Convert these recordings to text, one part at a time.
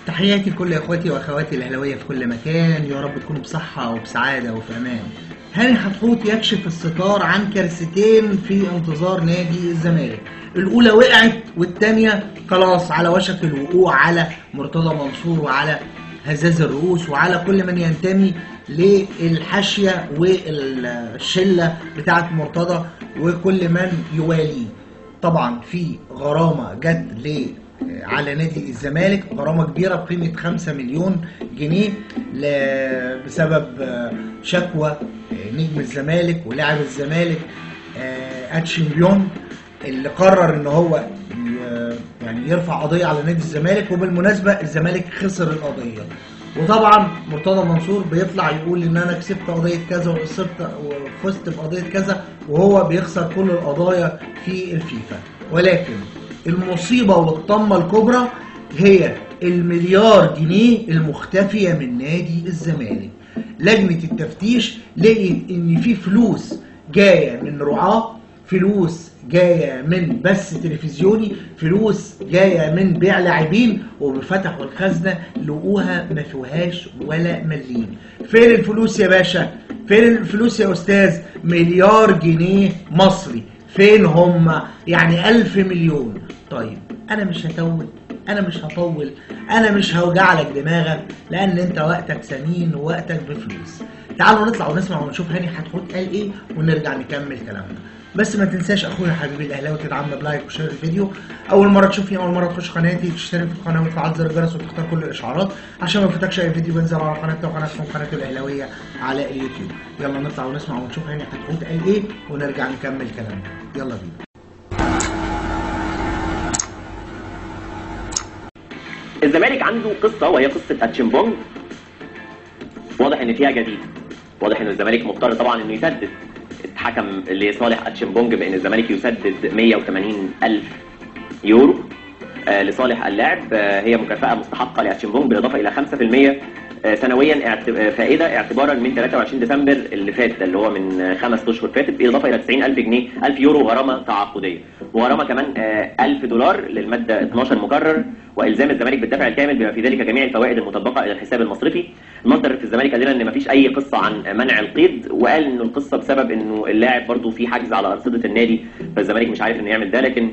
تحياتي لكل اخواتي واخواتي الاهلاويه في كل مكان يا رب تكونوا بصحه وبسعاده وفي امان هاني حتحوت يكشف الستار عن كارثتين في انتظار نادي الزمالك الاولى وقعت والثانيه خلاص على وشك الوقوع على مرتضى منصور وعلى هزاز الرؤوس وعلى كل من ينتمي للحاشيه والشله بتاعه مرتضى وكل من يواليه طبعا في غرامه جت ل على نادي الزمالك غرامه كبيره بقيمه 5 مليون جنيه ل- بسبب آه، شكوى آه، نجم الزمالك ولاعب الزمالك آه، اتشيمبيون اللي قرر ان هو ي- يعني يرفع قضيه على نادي الزمالك وبالمناسبه الزمالك خسر القضيه وطبعا مرتضى منصور بيطلع يقول ان انا كسبت قضيه كذا وخسرت وفزت بقضيه كذا وهو بيخسر كل القضايا في الفيفا ولكن المصيبه والطمه الكبرى هي المليار جنيه المختفيه من نادي الزمالك لجنه التفتيش لقيت ان في فلوس جايه من رعاه فلوس جايه من بث تلفزيوني فلوس جايه من بيع لاعبين وبفتحوا الخزنه لقوها ما فيهاش ولا مليم فين الفلوس يا باشا فين الفلوس يا استاذ مليار جنيه مصري فين هم يعني ألف مليون طيب انا مش هتول انا مش هطول انا مش هوجع لك دماغك لان انت وقتك ثمين ووقتك بفلوس تعالوا نطلع ونسمع ونشوف هاني حتحوت قال ايه ونرجع نكمل كلامنا بس ما تنساش اخويا حبيبي الاهلاوي تدعمنا بلايك وشير الفيديو اول مره تشوفني اول مره تخش قناتي تشترك في القناه وتفعل زر الجرس وتختار كل الاشعارات عشان ما يفوتكش اي فيديو بينزل على قناتنا وقناتكم قناه الاهلاويه على اليوتيوب يلا نطلع ونسمع ونشوف هاني حتحوت قال ايه ونرجع نكمل كلامنا يلا بينا الزمالك عنده قصه وهي قصه اتشمبونج واضح ان فيها جديد واضح ان الزمالك مضطر طبعا انه يسدد اتحكم لصالح اتشمبونج بان الزمالك يسدد 180 الف يورو آه، لصالح اللاعب آه، هي مكافاه مستحقه لاتشمبونج بالاضافه الى 5% آه، سنويا اعت- آه، فائده اعتبارا من 23 ديسمبر اللي فات ده اللي هو من آه، خمس اشهر فاتت بالاضافه الى 90 الف جنيه 1000 يورو غرامه تعاقديه وغرامه كمان آه، 1000 دولار للماده 12 مكرر والزام الزمالك بالدفع الكامل بما في ذلك جميع الفوائد المطبقه الى الحساب المصرفي المصدر في الزمالك قال لنا ان مفيش اي قصه عن منع القيد وقال انه القصه بسبب انه اللاعب برضه في حجز على ارصده النادي فالزمالك مش عارف انه يعمل ده لكن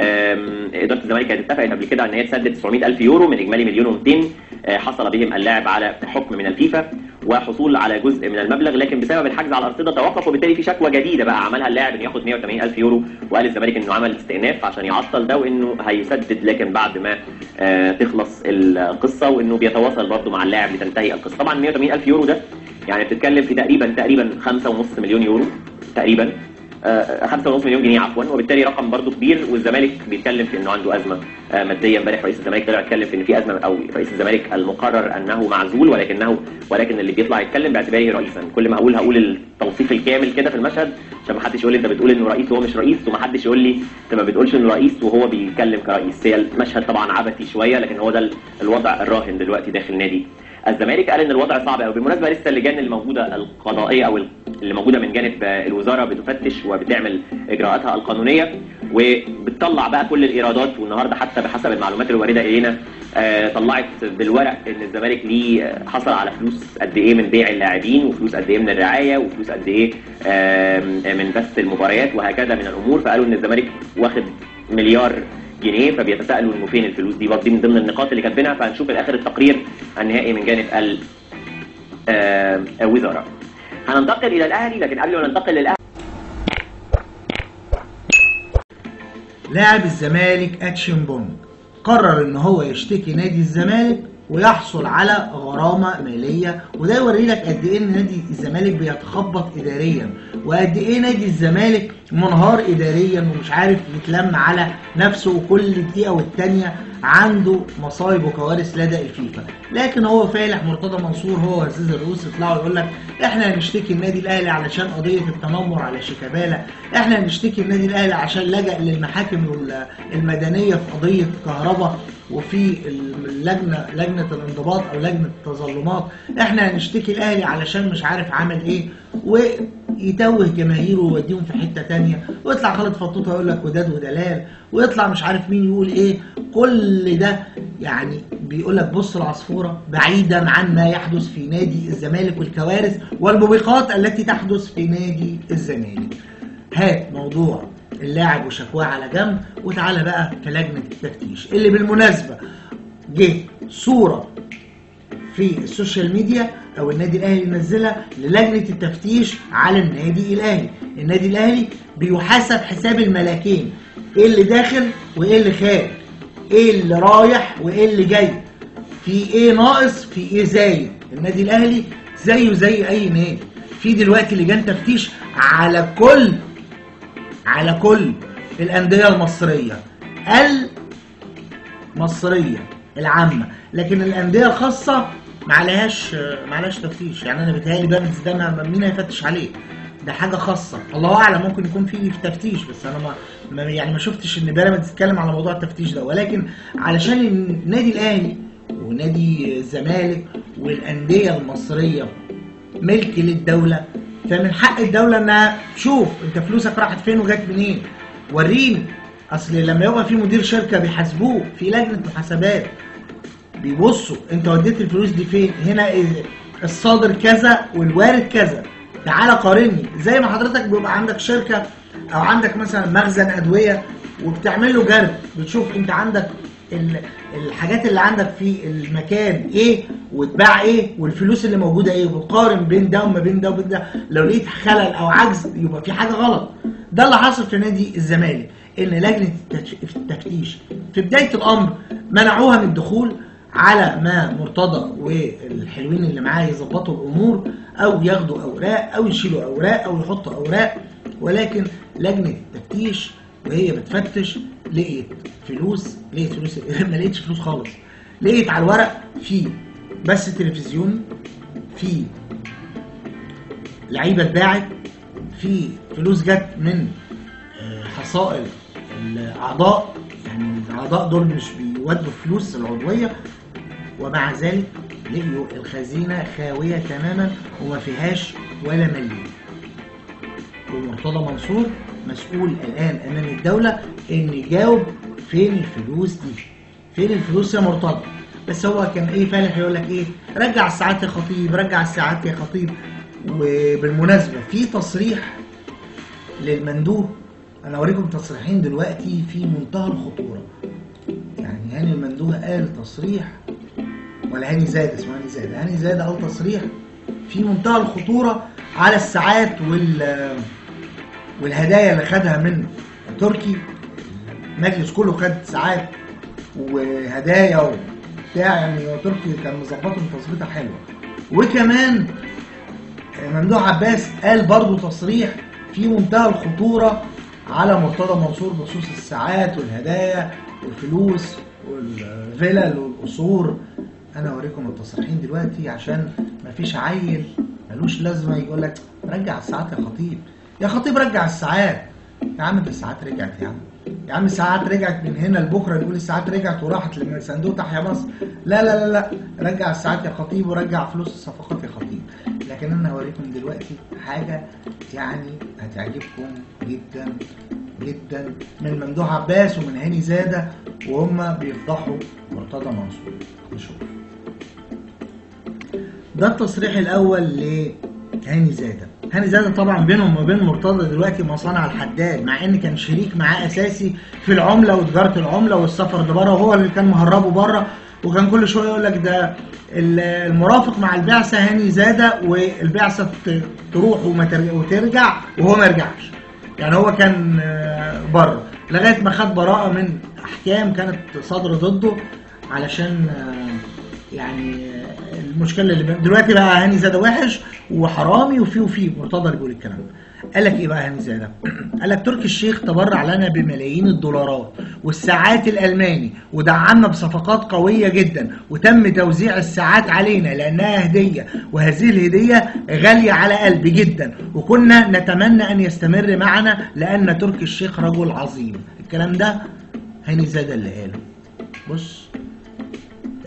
آم، اداره الزمالك كانت اتفقت قبل كده ان هي تسدد 900 الف يورو من اجمالي مليون و200 حصل بهم اللاعب على حكم من الفيفا وحصول على جزء من المبلغ لكن بسبب الحجز على الارصده توقف وبالتالي في شكوى جديده بقى عملها اللاعب انه ياخد 180 الف يورو وقال الزمالك انه عمل استئناف عشان يعطل ده وانه هيسدد لكن بعد ما آه، تخلص القصه وانه بيتواصل برضه مع اللاعب لتنتهي القصه طبعا 180 الف يورو ده يعني بتتكلم في تقريبا تقريبا 5.5 مليون يورو تقريبا آه، 5.5 مليون جنيه عفوا وبالتالي رقم برضه كبير والزمالك بيتكلم في انه عنده ازمه آه، ماديه امبارح رئيس الزمالك طلع يتكلم في ان في ازمه او رئيس الزمالك المقرر انه معزول ولكنه ولكن اللي بيطلع يتكلم باعتباره رئيسا كل ما هقول هقول التوصيف الكامل كده في المشهد عشان ما حدش يقول لي انت بتقول انه رئيس وهو مش رئيس وما حدش يقول لي انت ما بتقولش انه رئيس وهو بيتكلم كرئيس هي المشهد طبعا عبثي شويه لكن هو ده ال- الوضع الراهن دلوقتي داخل نادي الزمالك قال ان الوضع صعب قوي بالمناسبه لسه اللجان اللي موجوده القضائيه او اللي موجوده من جانب آه، الوزاره بتفتش وبتعمل اجراءاتها القانونيه وبتطلع بقى كل الايرادات والنهارده حتى بحسب المعلومات الوارده الينا آه، طلعت بالورق ان الزمالك ليه آه، حصل على فلوس قد ايه من بيع اللاعبين وفلوس قد ايه من الرعايه وفلوس قد ايه آم، من بث المباريات وهكذا من الامور فقالوا ان الزمالك واخد مليار جنيه فبيتساءلوا انه فين الفلوس دي برضه دي من ضمن النقاط اللي كاتبينها فهنشوف الاخر التقرير النهائي من جانب ال- آه، الوزاره هننتقل الى الاهلي لكن قبل ما ننتقل للاهلي لاعب الزمالك اتشيمبونج قرر ان هو يشتكي نادي الزمالك ويحصل على غرامه ماليه وده يوري لك قد ايه ان نادي الزمالك بيتخبط اداريا وقد ايه نادي الزمالك منهار اداريا ومش عارف يتلم على نفسه وكل دقيقه والتانيه عنده مصايب وكوارث لدى الفيفا لكن هو فالح مرتضى منصور هو وعزيز الروس يطلعوا يقول لك احنا هنشتكي النادي الاهلي علشان قضيه التنمر على شيكابالا احنا هنشتكي النادي الاهلي عشان لجأ للمحاكم ال- المدنيه في قضيه كهرباء وفي اللجنه لجنه الانضباط او لجنه التظلمات احنا هنشتكي الاهلي علشان مش عارف عمل ايه ويتوه جماهيره ويوديهم في حته تانية ويطلع خالد فطوطه يقول لك وداد ودلال ويطلع مش عارف مين يقول ايه كل ده يعني بيقول لك بص العصفوره بعيدا عن ما يحدث في نادي الزمالك والكوارث والموبقات التي تحدث في نادي الزمالك هات موضوع اللاعب وشكواه على جنب وتعالى بقى في لجنه التفتيش اللي بالمناسبه جه صوره في السوشيال ميديا او النادي الاهلي نزلها للجنه التفتيش على النادي الاهلي النادي الاهلي بيحاسب حساب الملاكين ايه اللي داخل وايه اللي خارج ايه اللي رايح وايه اللي جاي في ايه ناقص في ايه زايد النادي الاهلي زيه زي اي نادي في دلوقتي لجان تفتيش على كل على كل الانديه المصريه المصريه العامه لكن الانديه الخاصه ما عليهاش ما عليهاش تفتيش يعني انا بيتهيألي بيراميدز ده ما- مين هيفتش عليه ده حاجه خاصه الله اعلم ممكن يكون في في تفتيش بس انا ما ما- يعني ما شفتش ان بيراميدز اتكلم على موضوع التفتيش ده ولكن علشان النادي الاهلي ونادي الزمالك والانديه المصريه ملك للدوله فمن حق الدوله انها تشوف انت فلوسك راحت فين وجت منين وريني اصل لما يبقى في مدير شركه بيحاسبوه في لجنه محاسبات بيبصوا انت وديت الفلوس دي فين هنا إيه؟ الصادر كذا والوارد كذا تعالى قارني زي ما حضرتك بيبقى عندك شركه او عندك مثلا مخزن ادويه وبتعمل له جرد بتشوف انت عندك ال- الحاجات اللي عندك في المكان ايه وتباع ايه والفلوس اللي موجوده ايه وتقارن بين ده وما بين ده وبين ده لو لقيت خلل او عجز يبقى في حاجه غلط ده اللي حصل في نادي الزمالك ان لجنه التش- التفتيش في بدايه الامر منعوها من الدخول على ما مرتضى والحلوين اللي معاه يظبطوا الامور او ياخدوا اوراق او يشيلوا اوراق او يحطوا اوراق ولكن لجنه التفتيش وهي بتفتش لقيت فلوس لقيت فلوس ما لقيتش فلوس خالص لقيت على الورق في بث تلفزيوني في لعيبه اتباعت في فلوس جت من آه، حصائل الاعضاء يعني الاعضاء دول مش بيودوا فلوس العضويه ومع ذلك لقيوا الخزينه خاويه تماما وما فيهاش ولا مليم ومرتضى منصور مسؤول الان امام الدوله ان يجاوب فين الفلوس دي فين الفلوس يا مرتضى بس هو كان ايه فالح يقول لك ايه رجع الساعات يا خطيب رجع الساعات يا خطيب وبالمناسبه في تصريح للمندوب انا اوريكم تصريحين دلوقتي في منتهى الخطوره يعني هاني المندوب قال تصريح ولا هاني زاد اسمه هاني زاد هاني زاد قال تصريح في منتهى الخطوره على الساعات وال والهدايا اللي خدها من تركي المجلس كله خد ساعات وهدايا وبتاع يعني تركي كان مظبطهم تظبيطه حلوه وكمان ممدوح عباس قال برضو تصريح في منتهى الخطوره على مرتضى منصور بخصوص الساعات والهدايا والفلوس والفلل والقصور انا اوريكم التصريحين دلوقتي عشان مفيش عيل ملوش لازمه يقول لك رجع الساعات يا خطيب يا خطيب رجع الساعات يا عم ده الساعات رجعت يا عم يا عم الساعات رجعت من هنا لبكره نقول الساعات رجعت وراحت لصندوق تحيا مصر لا لا لا لا رجع الساعات يا خطيب ورجع فلوس الصفقات يا خطيب لكن انا هوريكم دلوقتي حاجه يعني هتعجبكم جدا جدا من ممدوح عباس ومن هاني زاده وهم بيفضحوا مرتضى منصور نشوف ده التصريح الاول لهاني زاده هاني زاده طبعا بينهم وبين مرتضى دلوقتي مصانع الحداد مع ان كان شريك معاه اساسي في العمله وتجاره العمله والسفر لبره وهو اللي كان مهربه بره وكان كل شويه يقول لك ده ال- المرافق مع البعثه هاني زاده والبعثه ت- تروح وما ترجع وترجع وهو ما يرجعش يعني هو كان آه، بره لغايه ما خد براءه من احكام كانت صادره ضده علشان آه، يعني آه، المشكله اللي بين- دلوقتي بقى هاني زاده وحش وحرامي وفي وفي مرتضى اللي بيقول الكلام ده قال لك ايه بقى هاني زاده؟ قال لك تركي الشيخ تبرع لنا بملايين الدولارات والساعات الالماني ودعمنا بصفقات قويه جدا وتم توزيع الساعات علينا لانها هديه وهذه الهديه غاليه على قلبي جدا وكنا نتمنى ان يستمر معنا لان تركي الشيخ رجل عظيم الكلام ده هاني زاده اللي قاله بص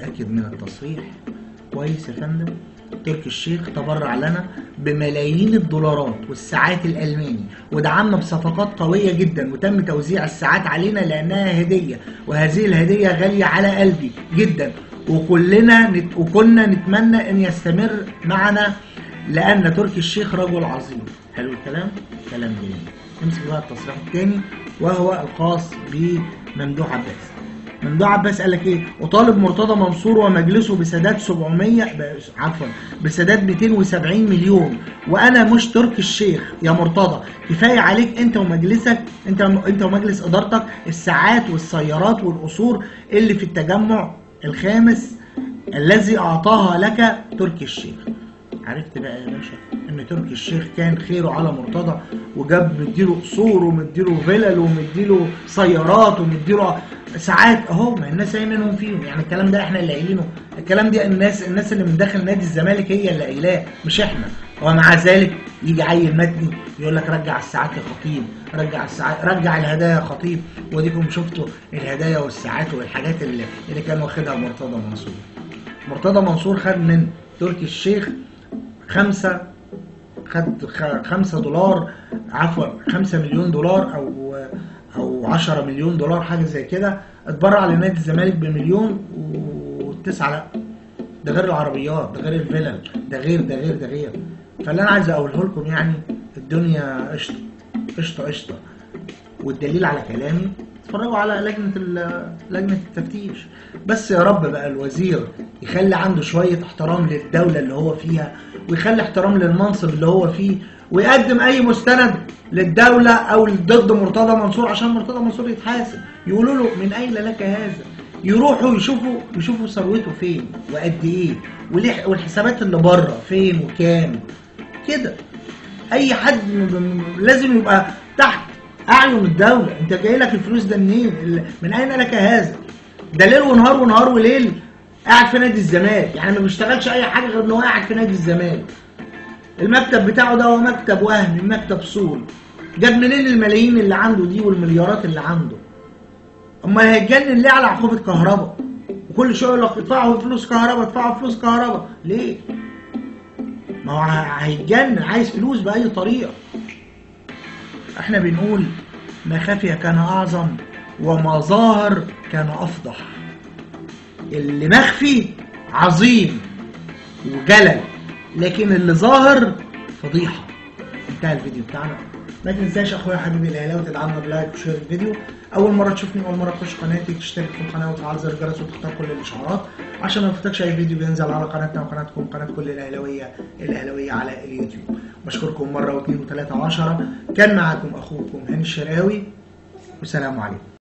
متاكد من التصريح كويس يا فندم تركي الشيخ تبرع لنا بملايين الدولارات والساعات الالماني ودعمنا بصفقات قويه جدا وتم توزيع الساعات علينا لانها هديه وهذه الهديه غاليه على قلبي جدا وكلنا نت... وكنا نتمنى ان يستمر معنا لان تركي الشيخ رجل عظيم حلو الكلام كلام جميل نمسك بقى التصريح الثاني وهو الخاص بممدوح عباس ممدوح عباس قال لك ايه وطالب مرتضى منصور ومجلسه بسداد 700 ب- عفوا بسداد 270 مليون وانا مش تركي الشيخ يا مرتضى كفايه عليك انت ومجلسك انت انت ومجلس ادارتك الساعات والسيارات والقصور اللي في التجمع الخامس الذي اعطاها لك تركي الشيخ عرفت بقى يا باشا ان تركي الشيخ كان خيره على مرتضى وجاب مديله قصور ومديله فلل ومديله سيارات ومديله ساعات اهو ما الناس هي منهم فيهم يعني الكلام ده احنا اللي قايلينه الكلام ده الناس الناس اللي من داخل نادي الزمالك هي اللي قايلاه مش احنا ومع ذلك يجي عيل متني يقول لك رجع الساعات يا خطيب رجع الساعات رجع الهدايا يا خطيب وديكم شفتوا الهدايا والساعات والحاجات اللي, اللي كان واخدها مرتضى منصور مرتضى منصور خد من تركي الشيخ خمسة خد خ- خمسة دولار عفوا خمسة مليون دولار أو أو عشرة مليون دولار حاجة زي كده اتبرع لنادي الزمالك بمليون وتسعة لا ده غير العربيات ده غير الفلل ده غير ده غير ده غير فاللي أنا عايز أقوله لكم يعني الدنيا قشطة قشطة قشطة والدليل على كلامي اتفرجوا على لجنة ال- لجنة التفتيش بس يا رب بقى الوزير يخلي عنده شوية احترام للدولة اللي هو فيها ويخلي احترام للمنصب اللي هو فيه ويقدم اي مستند للدولة او ضد مرتضى منصور عشان مرتضى منصور يتحاسب يقولوا له من اين لك هذا يروحوا يشوفوا يشوفوا ثروته فين وقد ايه وليه- والحسابات اللي بره فين وكام كده اي حد م- م- لازم يبقى تحت اعين الدوله انت جاي لك الفلوس ده منين ال- من اين لك هذا ده ليل ونهار ونهار وليل قاعد في نادي الزمالك يعني ما بيشتغلش اي حاجه غير ان هو قاعد في نادي الزمالك المكتب بتاعه ده هو مكتب وهمي مكتب صول جاب منين الملايين اللي عنده دي والمليارات اللي عنده اما هيتجنن ليه على عقوبه كهرباء وكل شويه يقول لك ادفعوا فلوس كهرباء ادفعوا فلوس كهرباء ليه ما هو هيتجنن عايز فلوس باي طريقه احنا بنقول ما خفي كان اعظم وما ظاهر كان افضح اللي مخفي عظيم وجلل لكن اللي ظاهر فضيحه انتهى الفيديو بتاعنا ما تنساش اخويا حبيبي الاهلاوي تدعمنا بلايك وشير الفيديو اول مره تشوفني اول مره تخش قناتي تشترك في القناه وتفعل زر الجرس وتختار كل الاشعارات عشان ما يفوتكش اي فيديو بينزل على قناتنا وقناتكم قناه كل الاهلاويه الاهلاويه على اليوتيوب بشكركم مره واثنين وثلاثه وعشره كان معاكم اخوكم هاني الشراوي والسلام عليكم